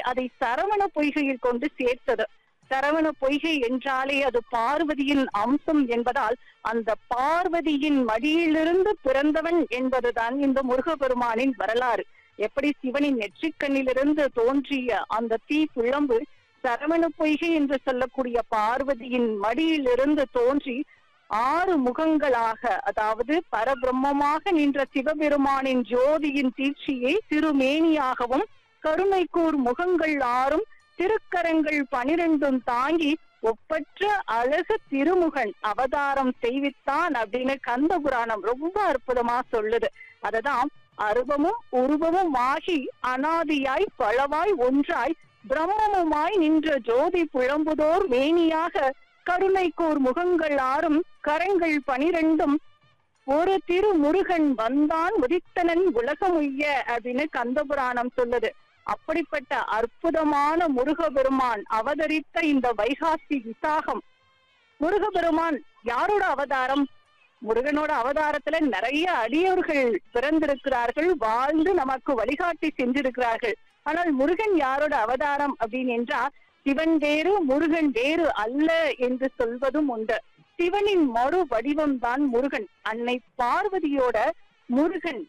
அதை சரவண பொய்கையில் கொண்டு சேர்த்தது சரவண பொய்கை என்றாலே அது பார்வதியின் அம்சம் என்பதால் அந்த பார்வதியின் மடியிலிருந்து பிறந்தவன் என்பதுதான் இந்த முருகபெருமானின் வரலாறு எப்படி சிவனின் நெற்றிக்கண்ணிலிருந்து தோன்றிய அந்த தீ பிழம்பு சரவண பொய்கை என்று சொல்லக்கூடிய பார்வதியின் மடியிலிருந்து தோன்றி ஆறு முகங்களாக அதாவது பரபிரம்மமாக நின்ற சிவபெருமானின் ஜோதியின் தீட்சியை திருமேனியாகவும் கருணைக்கூர் முகங்கள் ஆறும் திருக்கரங்கள் பனிரெண்டும் தாங்கி ஒப்பற்ற அழகு திருமுகன் அவதாரம் செய்வித்தான் அப்படின்னு கந்த புராணம் ரொம்ப அற்புதமா சொல்லுது அததான் அருவமும் உருவமும் ஆகி அனாதியாய் பலவாய் ஒன்றாய் பிரம்மமுமாய் நின்ற ஜோதி புழம்புதோர் மேனியாக கருணைக்கூர் முகங்கள் ஆறும் கரங்கள் பனிரெண்டும் ஒரு திருமுருகன் வந்தான் உதித்தனன் உலகமுய்ய அப்படின்னு கந்தபுராணம் சொல்லுது அப்படிப்பட்ட அற்புதமான முருகபெருமான் அவதரித்த இந்த வைகாசி விசாகம் முருகபெருமான் யாரோட அவதாரம் முருகனோட அவதாரத்துல நிறைய அடியவர்கள் பிறந்திருக்கிறார்கள் வாழ்ந்து நமக்கு வழிகாட்டி சென்றிருக்கிறார்கள் ஆனால் முருகன் யாரோட அவதாரம் அப்படின்னு என்றா சிவன் வேறு முருகன் வேறு அல்ல என்று சொல்வதும் உண்டு சிவனின் மறு வடிவம் தான் முருகன் அன்னை பார்வதியோட முருகன்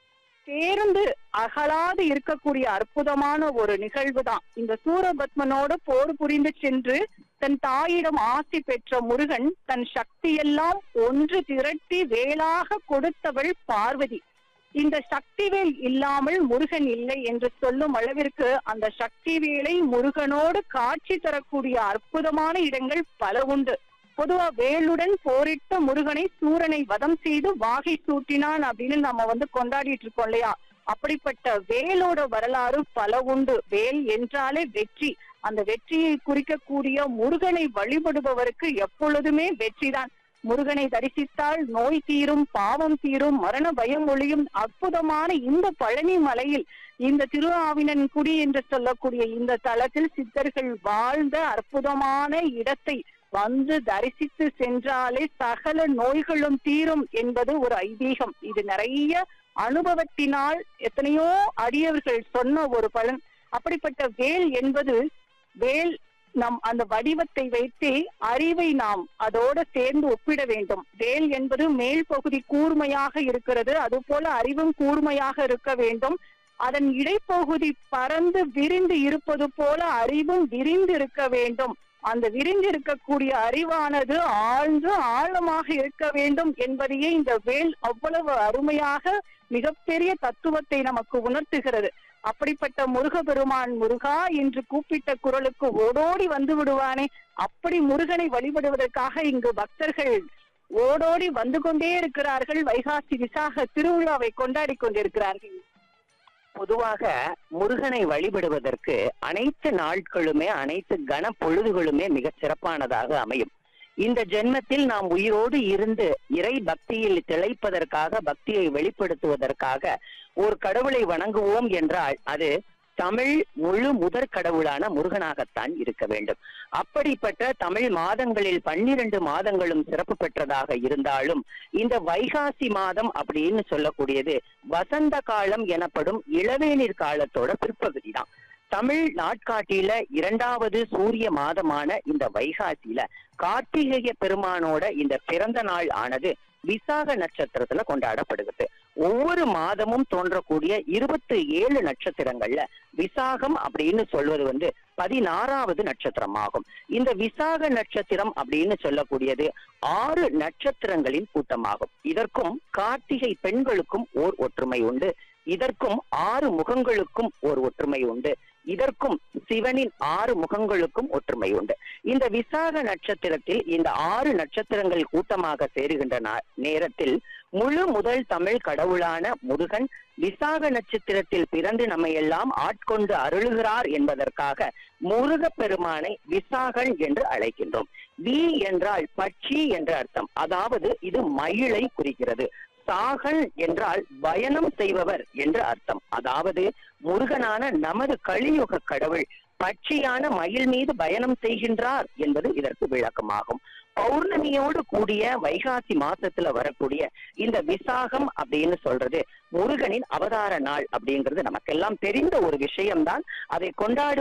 சேர்ந்து அகலாது இருக்கக்கூடிய அற்புதமான ஒரு நிகழ்வு தான் இந்த சூரபத்மனோடு போர் புரிந்து சென்று தன் தாயிடம் ஆசி பெற்ற முருகன் தன் சக்தியெல்லாம் ஒன்று திரட்டி வேளாக கொடுத்தவள் பார்வதி இந்த சக்திவேல் இல்லாமல் முருகன் இல்லை என்று சொல்லும் அளவிற்கு அந்த சக்திவேலை முருகனோடு காட்சி தரக்கூடிய அற்புதமான இடங்கள் பல உண்டு பொதுவா வேலுடன் போரிட்ட முருகனை சூரனை வதம் செய்து வாகை சூட்டினான் அப்படின்னு நம்ம வந்து கொண்டாடிட்டு இருக்கோம் இல்லையா அப்படிப்பட்ட வேலோட வரலாறு பல உண்டு வேல் என்றாலே வெற்றி அந்த வெற்றியை குறிக்கக்கூடிய முருகனை வழிபடுபவருக்கு எப்பொழுதுமே வெற்றிதான் முருகனை தரிசித்தால் நோய் தீரும் பாவம் தீரும் மரண பயம் ஒளியும் அற்புதமான இந்த பழனி மலையில் இந்த திருஆவினன்குடி என்று சொல்லக்கூடிய இந்த தலத்தில் சித்தர்கள் வாழ்ந்த அற்புதமான இடத்தை வந்து தரிசித்து சென்றாலே சகல நோய்களும் தீரும் என்பது ஒரு ஐதீகம் இது நிறைய அனுபவத்தினால் எத்தனையோ அடியவர்கள் சொன்ன ஒரு பலன் அப்படிப்பட்ட வேல் என்பது வேல் நம் அந்த வடிவத்தை வைத்தே அறிவை நாம் அதோட சேர்ந்து ஒப்பிட வேண்டும் வேல் என்பது மேல் பகுதி கூர்மையாக இருக்கிறது அது போல அறிவும் கூர்மையாக இருக்க வேண்டும் அதன் இடைப்பகுதி பறந்து விரிந்து இருப்பது போல அறிவும் விரிந்து இருக்க வேண்டும் அந்த விரிந்து இருக்கக்கூடிய அறிவானது ஆழ்ந்து ஆழமாக இருக்க வேண்டும் என்பதையே இந்த வேல் அவ்வளவு அருமையாக மிகப்பெரிய தத்துவத்தை நமக்கு உணர்த்துகிறது அப்படிப்பட்ட முருகபெருமான் முருகா என்று கூப்பிட்ட குரலுக்கு ஓடோடி வந்து விடுவானே அப்படி முருகனை வழிபடுவதற்காக இங்கு பக்தர்கள் ஓடோடி வந்து கொண்டே இருக்கிறார்கள் வைகாசி விசாக திருவிழாவை கொண்டாடி கொண்டிருக்கிறார்கள் பொதுவாக முருகனை வழிபடுவதற்கு அனைத்து நாட்களுமே அனைத்து கன பொழுதுகளுமே மிக சிறப்பானதாக அமையும் இந்த ஜென்மத்தில் நாம் உயிரோடு இருந்து இறை பக்தியில் திளைப்பதற்காக பக்தியை வெளிப்படுத்துவதற்காக ஒரு கடவுளை வணங்குவோம் என்றால் அது தமிழ் முழு முதற் கடவுளான முருகனாகத்தான் இருக்க வேண்டும் அப்படிப்பட்ட தமிழ் மாதங்களில் பன்னிரண்டு மாதங்களும் சிறப்பு பெற்றதாக இருந்தாலும் இந்த வைகாசி மாதம் அப்படின்னு சொல்லக்கூடியது வசந்த காலம் எனப்படும் இளவேநீர் காலத்தோட பிற்பகுதி தான் தமிழ் நாட்காட்டியில இரண்டாவது சூரிய மாதமான இந்த வைகாசியில கார்த்திகேய பெருமானோட இந்த பிறந்த நாள் ஆனது விசாக நட்சத்திரத்துல கொண்டாடப்படுகிறது ஒவ்வொரு மாதமும் தோன்றக்கூடிய இருபத்தி ஏழு நட்சத்திரங்கள்ல விசாகம் அப்படின்னு சொல்வது வந்து பதினாறாவது நட்சத்திரம் ஆகும் இந்த விசாக நட்சத்திரம் அப்படின்னு சொல்லக்கூடியது ஆறு நட்சத்திரங்களின் கூட்டமாகும் இதற்கும் கார்த்திகை பெண்களுக்கும் ஓர் ஒற்றுமை உண்டு இதற்கும் ஆறு முகங்களுக்கும் ஒரு ஒற்றுமை உண்டு இதற்கும் சிவனின் ஆறு முகங்களுக்கும் ஒற்றுமை உண்டு இந்த விசாக நட்சத்திரத்தில் இந்த ஆறு நட்சத்திரங்கள் கூட்டமாக சேருகின்ற நா- நேரத்தில் முழு முதல் தமிழ் கடவுளான முருகன் விசாக நட்சத்திரத்தில் பிறந்து நம்மை எல்லாம் ஆட்கொண்டு அருளுகிறார் என்பதற்காக முருகப் பெருமானை விசாகன் என்று அழைக்கின்றோம் வி என்றால் பட்சி என்ற அர்த்தம் அதாவது இது மயிலை குறிக்கிறது சாகன் என்றால் பயணம் செய்பவர் என்று அர்த்தம் அதாவது முருகனான நமது கலியுக கடவுள் பட்சியான மயில் மீது பயணம் செய்கின்றார் என்பது இதற்கு விளக்கமாகும் பௌர்ணமியோடு கூடிய வைகாசி மாசத்துல வரக்கூடிய இந்த விசாகம் அப்படின்னு சொல்றது முருகனின் அவதார நாள் அப்படிங்கிறது நமக்கெல்லாம் தெரிந்த ஒரு விஷயம்தான் அதை கொண்டாடு